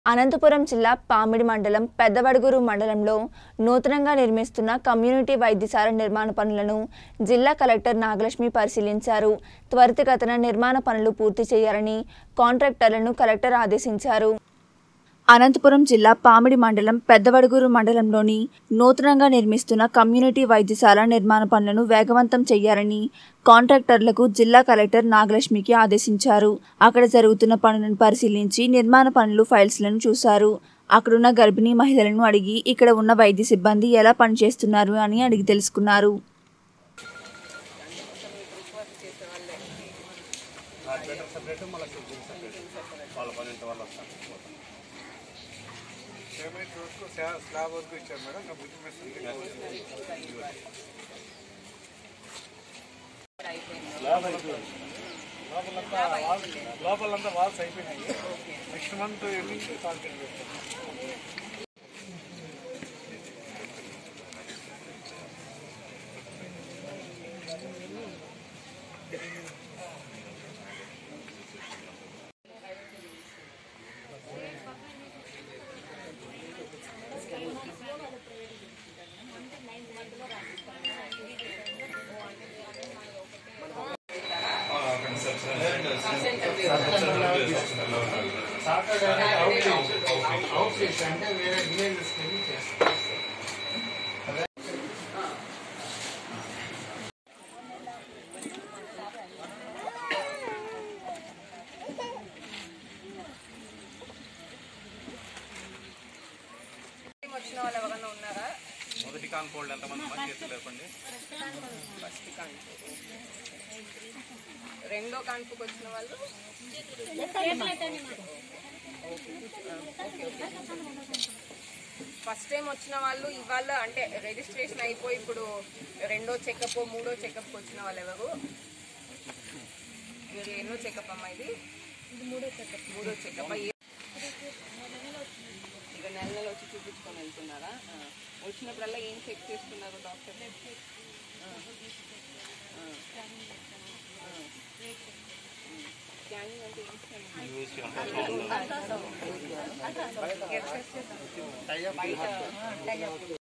అనంతపురం జిల్లా పామిడి మండలం పెద్దవడుగురు మండలంలో నూతనంగా నిర్మిస్తున్న కమ్యూనిటీ వైద్యశాల నిర్మాణ పనులను జిల్లా కలెక్టర్ నాగలక్ష్మి పరిశీలించారు త్వరితగతిన నిర్మాణ పనులు పూర్తి చేయాలని కాంట్రాక్టర్లను కలెక్టర్ ఆదేశించారు అనంతపురం జిల్లా పామిడి మండలం పెద్దవడుగురు మండలంలోని నూతనంగా నిర్మిస్తున్న కమ్యూనిటీ వైద్యశాల నిర్మాణ పనులను వేగవంతం చేయాలని కాంట్రాక్టర్లకు జిల్లా కలెక్టర్ నాగలక్ష్మికి ఆదేశించారు అక్కడ జరుగుతున్న పనులను పరిశీలించి నిర్మాణ పనులు ఫైల్స్లను చూశారు అక్కడున్న గర్భిణీ మహిళలను అడిగి ఇక్కడ ఉన్న వైద్య సిబ్బంది ఎలా పనిచేస్తున్నారు అని అడిగి తెలుసుకున్నారు పేమెంట్ వరకు స్లా- స్లాబ్ వరకు ఇచ్చారు మేడం ఇంకా బిల్ మిస్ లోపలంతా వాల్- లోపలంతా వాల్స్ అయిపోయినాయి నెక్స్ట్ మంత్ ఎండింగ్ కాంటాక్ట్ చేస్తాం వచ్చిన వాళ్ళు ఎవరైనా ఉన్నారా మొదటి కాన్పోల్డ్ ఎంతమంది మంది చేతులు లేపండి ఫస్ట్ కాన్పు రెండో కాన్పుకి వచ్చిన వాళ్ళు ఫస్ట్ టైం వచ్చిన వాళ్ళు ఇవాళ అంటే రిజిస్ట్రేషన్ అయిపోయి ఇప్పుడు రెండో చెకప్ మూడో చెకప్ వచ్చిన వాళ్ళు ఎవరు మీరు ఎన్నో చెకప్ అమ్మా ఇది మూడో చెకప్ మూడో చెకప్ ఇక నెల నెల వచ్చి చూపించుకొని వెళ్తున్నారా ఆ. వచ్చినప్పుడల్లా ఏం చెక్ చేస్తున్నారు డాక్టర్ స్కానింగ్ అంటే ఏం స్కానింగ్ బయట